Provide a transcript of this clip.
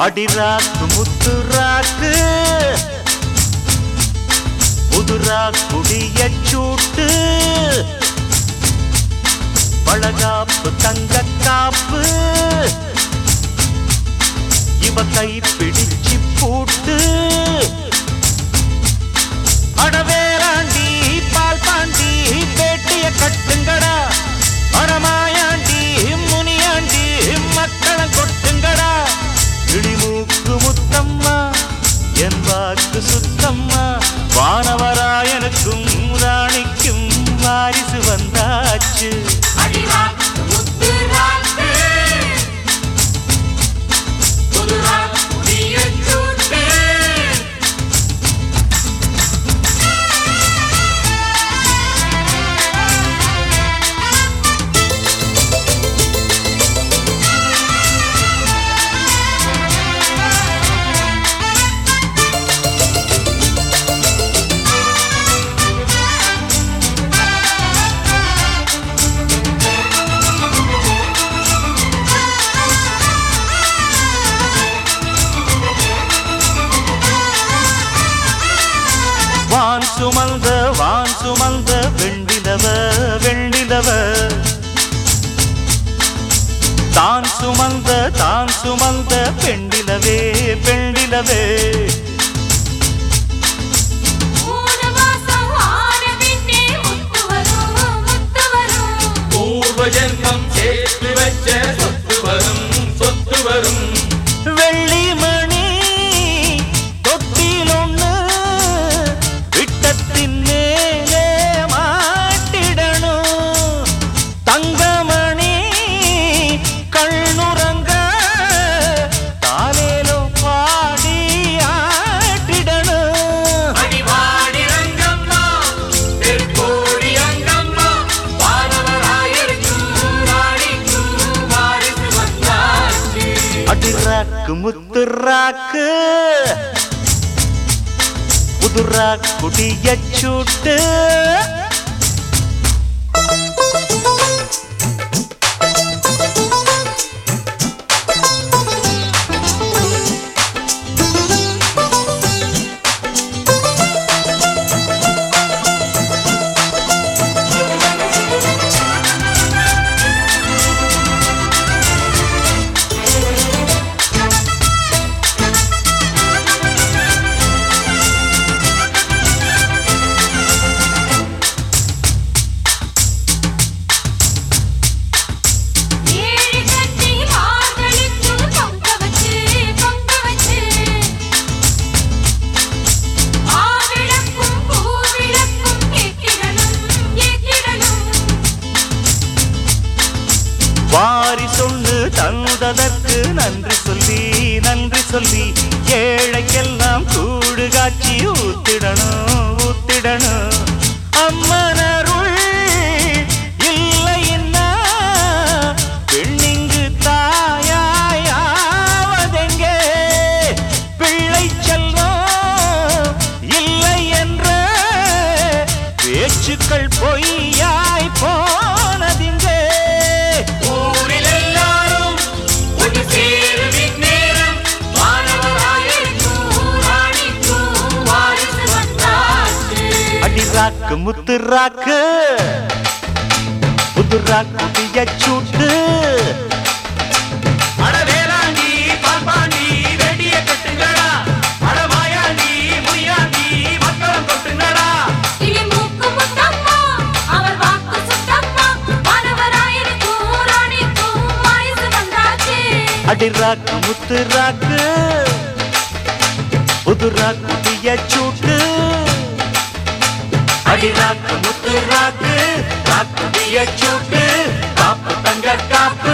அடிராக்கு முத்து ராக்கு புதுரா குடிய சூட்டு பழகாப்பு தங்க காப்பு இவ கை பிடிச்சு பூட்டு அடவேராண்டி பால் பாண்டி பேட்டிய கட்டுங்கடா அடமாயாண்டி முனியாண்டி மக்களை கொட்டுங்கடா இடிமூக்கு முத்தம்மா என் வாக்கு சுத்தம்மா வானவராயனுக்கும் ராணிக்கும் வாரிசு வந்தாச்சு அடிராக்கு முத்து ராக்கு புது ராக்கு புதிய சூட்டு வான் சுமந்த வான் சுமந்த வெண்டிலவ வெண்டிலவ தான் சுமந்த தான் சுமந்த பெண்டிலவே பெண்டிலவே மூணு மாசம் ஆன பின்னே முத்து வரும் முத்து வரும் பூர்வ ஜென்மம் சேர்த்து வச்ச சொத்து வரும் சொத்து வரும் வெள்ளிமணி தொட்டில் ஒண்ணு விட்டத்தின் மேலே மாட்டிடணும் தங்கமணி கண்ணுறங்க தாலேலோ பாடி ஆட்டிடணும் அடிவாடி ரங்கம்மா தெற்கோடி அங்கம்மா வானவராயருக்கும் ராணிக்கும் வாரிசு வந்தாச்சு அடிராக்கு முத்துராக்கு புதுரா குடிய சூட்டு ஏழு கட்டி மார்களுக்கு பொங்க வச்சு பொங்க வச்சு ஆவிளக்கும் பூவிளக்கும் ஏற்றிடணும் ஏற்றிடணும் வாரி சொல்லு தந்ததற்கு நன்றி சொல்லி நன்றி சொல்லி ஏழைக்கெல்லாம் கூடு காட்சி ஊத்திடணும் ஊத்திடணும் அம்மனருள் இல்லைன்னா பெண்ணிங்கு தாயாயாவதெங்கே பிள்ளை செல்வம் இல்லை என்ற பேச்சுக்கள் பொய்யாய் போனதிங்கே ஊரில் எல்லாரும் ஒன்று சேரும் இந்நேரம் வானவராயருக்கும் ராணிக்கும் வாரிசு வந்தாச்சு அடிராக்கு முத்துராக்கு புதுராக்கு சூட்டு அட வேளாண்டி பால்பாண்டி வெடிய கட்டுங்கடா அட மாயாண்டி முய்யாண்டி மக்களம் கொட்டுங்கடா இடிமூக்கு முத்தம்மா அவர் வாக்கு சுத்தம்மா வானவராயனுக்கும் ராணிக்கும் வாரிசு வந்தாச்சு அடிராக்கு முத்துராக்கு புதுராக்கு சூட்டு அடிராக்கு முத்துராக்கு ராக்கு சூட்டு காப்பு தங்க காப்பு